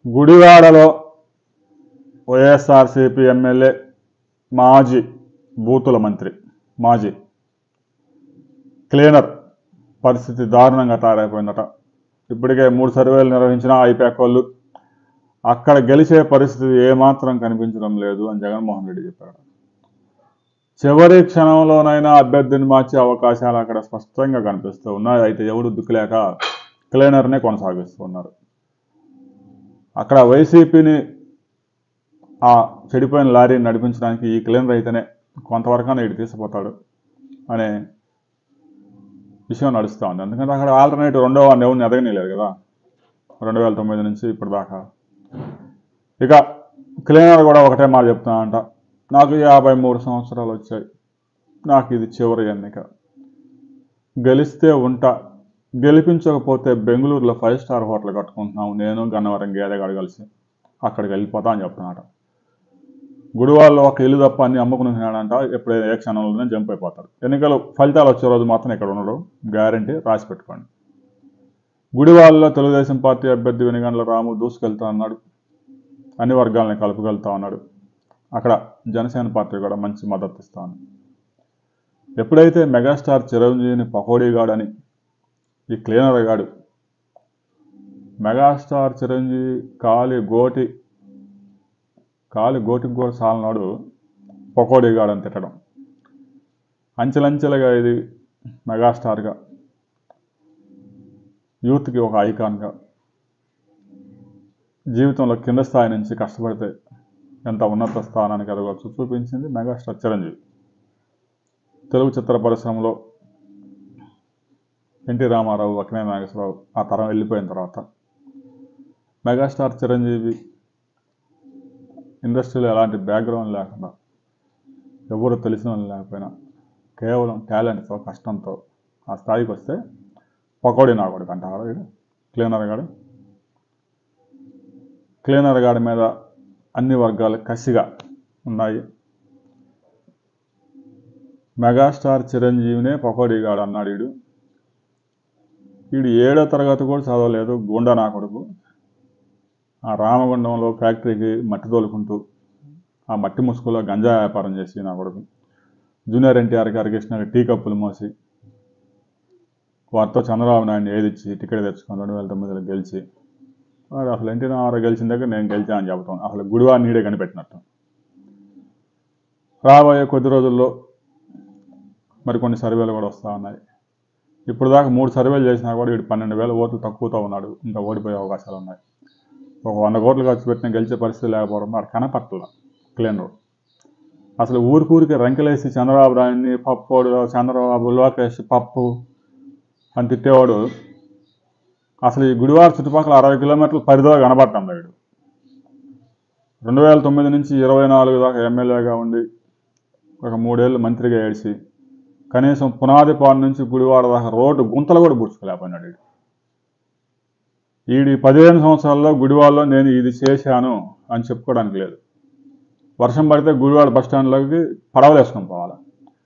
గుడివాడలో వైఎస్ఆర్సీపీ ఎమ్మెల్యే మాజీ బూతుల మంత్రి మాజీ క్లీనర్ పరిస్థితి దారుణంగా తయారైపోయిందట ఇప్పటికే మూడు సర్వేలు నిర్వహించిన ఐపాక్ వాళ్ళు అక్కడ గెలిచే పరిస్థితి ఏమాత్రం కనిపించడం లేదు అని జగన్మోహన్ రెడ్డి చెప్పారు చివరి క్షణంలోనైనా అభ్యర్థిని మార్చే అవకాశాలు అక్కడ స్పష్టంగా కనిపిస్తూ ఉన్నాయి అయితే ఎవడు దిక్కులేక క్లీనర్నే కొనసాగిస్తున్నారు అక్కడ వైసీపీని ఆ చెడిపోయిన లారీని నడిపించడానికి ఈ క్లీనర్ అయితేనే కొంతవరకైనా ఇటు తీసుకుపోతాడు అనే విషయం నడుస్తూ ఉంది ఎందుకంటే అక్కడ ఆల్టర్నేటివ్ రెండో వాడిని ఎవరిని ఎదగనిలేదు కదా రెండు వేల తొమ్మిది నుంచి ఇప్పటిదాకా ఇక క్లీనర్ కూడా ఒకటే మాట చెప్తానంట నాకు యాభై మూడు సంవత్సరాలు వచ్చాయి నాకు ఇది చివరి ఎన్నిక గెలిస్తే ఉంటా గెలిపించకపోతే బెంగళూరులో ఫైవ్ స్టార్ హోటల్ కట్టుకుంటున్నాం నేను గన్నవరం గేదెగాడు కలిసి అక్కడికి వెళ్ళిపోతా అని చెప్తున్నాడు గుడివాడలో ఒక ఇల్లు తప్ప అన్ని అమ్ముకున్నాడంట ఎప్పుడు ఏ క్షణంలోనే జంప్ అయిపోతాడు ఎన్నికలు ఫలితాలు వచ్చే రోజు మాత్రం ఇక్కడ ఉండడు గ్యారంటీ రాసి పెట్టుకోండి గుడివాడలో తెలుగుదేశం పార్టీ అభ్యర్థి వెనుగండ్ల రాము దూసుకెళ్తా అన్నాడు అన్ని వర్గాలని కలుపుకెళ్తా ఉన్నాడు అక్కడ జనసేన పార్టీ కూడా మంచి మద్దతు ఇస్తాను ఎప్పుడైతే మెగాస్టార్ చిరంజీవిని పకోడీగాడని ఈ క్లీనర్ గాడు మెగాస్టార్ చిరంజీవి కాలి గోటి కాలి గోటికి కూడా సాలనాడు పకోడీగాడని తిట్టడం అంచెలంచెలుగా ఇది మెగాస్టార్గా యూత్కి ఒక ఐకాన్గా జీవితంలో కింద స్థాయి నుంచి కష్టపడితే ఎంత ఉన్నత స్థానానికి ఎదగవచ్చు చూపించింది మెగాస్టార్ చిరంజీవి తెలుగు చిత్ర పరిశ్రమలో ఎన్టీ రామారావు అక్కినే నాగేశ్వరరావు ఆ తరం వెళ్ళిపోయిన తర్వాత మెగాస్టార్ చిరంజీవి ఇండస్ట్రీలో ఎలాంటి బ్యాక్గ్రౌండ్ లేకుండా ఎవరు తెలిసిన వాళ్ళు లేకపోయినా కేవలం టాలెంట్తో కష్టంతో ఆ స్థాయికి వస్తే పకోడీ నా కొడుకు అంటారు వీడు క్లీనర్ గాడు క్లీనర్ గాడి మీద అన్ని వర్గాలు కసిగా ఉన్నాయి మెగాస్టార్ చిరంజీవినే పకోడీగాడు అన్నాడు వీడు వీడు ఏడో తరగతి కూడా చదవలేదు గుండా నా కొడుకు ఆ రామగుండంలో ఫ్యాక్టరీకి మట్టి తోలుకుంటూ ఆ మట్టి ముసుగులో గంజా వ్యాపారం చేసి నా కొడుకు జూనియర్ ఎన్టీఆర్ గారి కృష్ణకి టీ కప్పులు మోసి వారితో చంద్రబాబు నాయుడిని ఏదిచ్చి టికెట్ తెచ్చుకొని రెండు వేల తొమ్మిదిలో గెలిచి వాడు అసలు ఎన్టీ రామారావు గెలిచిన దగ్గర నేను గెలిచా అని చెబుతాను అసలు గుడివా నీడే కనిపెట్టినట్టు రాబోయే కొద్ది రోజుల్లో మరికొన్ని సర్వేలు కూడా వస్తూ ఉన్నాయి ఇప్పుడు దాకా మూడు సర్వేలు చేసినా కూడా వీడు పన్నెండు వేల ఓట్లు తక్కువతో ఉన్నాడు ఇంకా ఓడిపోయే అవకాశాలు ఉన్నాయి ఒక వంద కోట్లు ఖర్చు పెట్టిన గెలిచే పరిస్థితి లేకపోవడం వాడు కనపట్ల క్లీనర్ అసలు ఊరికూరికి రంకెలేసి చంద్రబాబు రాయన్ని పప్పోడు చంద్రబాబు లోకేష్ పప్పు అని తిట్టేవాడు అసలు ఈ గుడివాడ చుట్టుపక్కల అరవై కిలోమీటర్ల పరిధిలో కనబడటం వీడు రెండు వేల తొమ్మిది నుంచి ఇరవై నాలుగు దాకా ఎమ్మెల్యేగా ఉండి ఒక మూడేళ్ళు మంత్రిగా ఏడిచి కనీసం పునాది పాడు నుంచి గుడివాడ దాకా రోడ్డు గుంతలు కూడా పూడ్చుకోలేకపోయినాడు వీడు ఈడి పదిహేను సంవత్సరాల్లో గుడివాడలో నేను ఇది చేశాను అని చెప్పుకోవడానికి లేదు వర్షం పడితే గుడివాడ బస్ స్టాండ్లోకి పడవలు వేసుకొని పోవాలి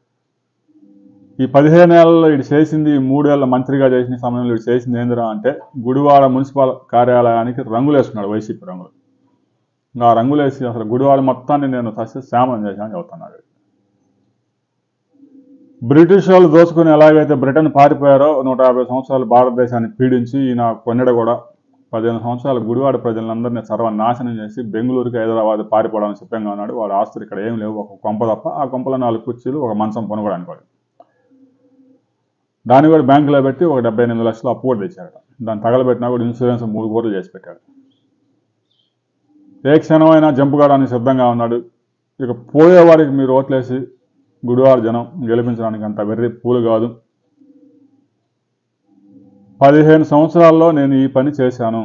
ఈ పదిహేను ఏళ్ళలో ఇటు చేసింది ఈ మూడేళ్ల మంత్రిగా చేసిన సమయంలో ఇటు చేసింది ఏందిరా అంటే గుడివాడ మున్సిపల్ కార్యాలయానికి రంగులు వేసుకున్నాడు వైసీపీ రంగులు ఇంకా ఆ రంగులు వేసి అసలు గుడివాడ మొత్తాన్ని నేను సస్య శ్యామం చేశాను చెబుతున్నాడు బ్రిటిష్ వాళ్ళు దోచుకుని ఎలాగైతే బ్రిటన్ పారిపోయారో నూట యాభై సంవత్సరాలు భారతదేశాన్ని పీడించి ఈయన కొన్నడ కూడా పదిహేను సంవత్సరాలు గుడివాడ ప్రజలందరినీ సర్వనాశనం చేసి బెంగళూరుకి హైదరాబాద్ పారిపోవడానికి సిద్ధంగా ఉన్నాడు వాడు ఆస్తులు ఇక్కడ ఏం లేవు ఒక కొంప తప్ప ఆ కొంపలో నాలుగు కుర్చీలు ఒక మంచం కొనుగోడానికి వాడు దాన్ని కూడా బ్యాంకులో పెట్టి ఒక డెబ్బై ఎనిమిది లక్షలు అప్పు కూడా తెచ్చారట దాన్ని తగలబెట్టినా కూడా ఇన్సూరెన్స్ మూడు కోట్లు చేసి పెట్టాడు ఏ క్షణమైనా జంప్ కావడానికి సిద్ధంగా ఉన్నాడు ఇక పోయేవాడికి మీరు ఓట్లేసి గుడివాడ జనం గెలిపించడానికి అంత వెర్రి పూలు కాదు పదిహేను సంవత్సరాల్లో నేను ఈ పని చేశాను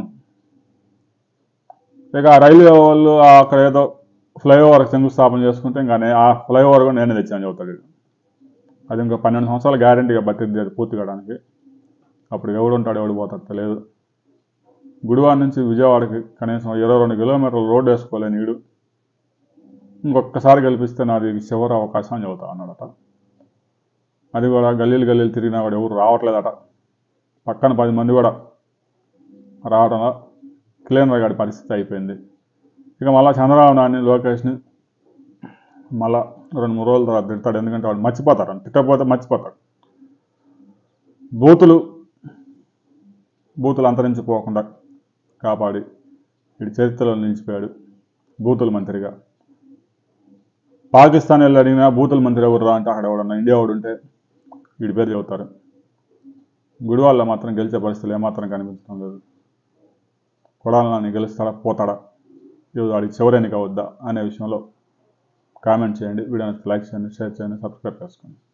ఇక ఆ రైల్వే వాళ్ళు ఆ అక్కడ ఏదో ఫ్లైఓవర్ శంకుస్థాపన చేసుకుంటే ఇంకా నే- ఆ ఫ్లైఓవర్ కూడా నేనే తెచ్చాను చెబుతాడు వీడు. అది ఇంకా పన్నెండు సంవత్సరాలు గ్యారంటీగా బతింది అది పూర్తి కావడానికి అప్పుడు ఎవడు ఉంటాడు ఎవడు పోతాడు తెలియదు గుడివాడ నుంచి విజయవాడకి కనీసం ఇరవై రెండు కిలోమీటర్లు రోడ్డు వేసుకోలేని నీడు ఇంకొకసారి గెలిపిస్తే నాది చివరి అవకాశం అని చెబుతా అన్నాడట అది కూడా గల్లీలు గల్లీలు తిరిగినా కూడా ఎవరు రావట్లేదట పక్కన పది మంది కూడా రావడంలా క్లీనర్ గారి పరిస్థితి అయిపోయింది ఇక మళ్ళీ చంద్రబాబు నాయుడిని లోకేష్ని మళ్ళా రెండు మూడు రోజుల తర్వాత తిడతాడు ఎందుకంటే వాడు మర్చిపోతారు అని తిట్టకపోతే మర్చిపోతాడు బూతులు బూతులు అంతరించిపోకుండా కాపాడి వీడి చరిత్రలో నిలిచిపోయాడు బూతుల మంత్రిగా పాకిస్తాన్ వెళ్ళి అడిగినా బూతుల మంత్రి ఎవరు రా అంటే అక్కడ ఎవడన్నా ఇండియా వాడు ఉంటే వీడి పేరు చెబుతారు గుడివాళ్ళలో మాత్రం గెలిచే పరిస్థితులు ఏమాత్రం కనిపించడం లేదు కొడాలని గెలుస్తాడా పోతాడా ఇది వాడికి చివరి ఎన్నిక వద్దా అనే విషయంలో కామెంట్ చేయండి వీడియోని లైక్ చేయండి షేర్ చేయండి సబ్స్క్రైబ్ చేసుకోండి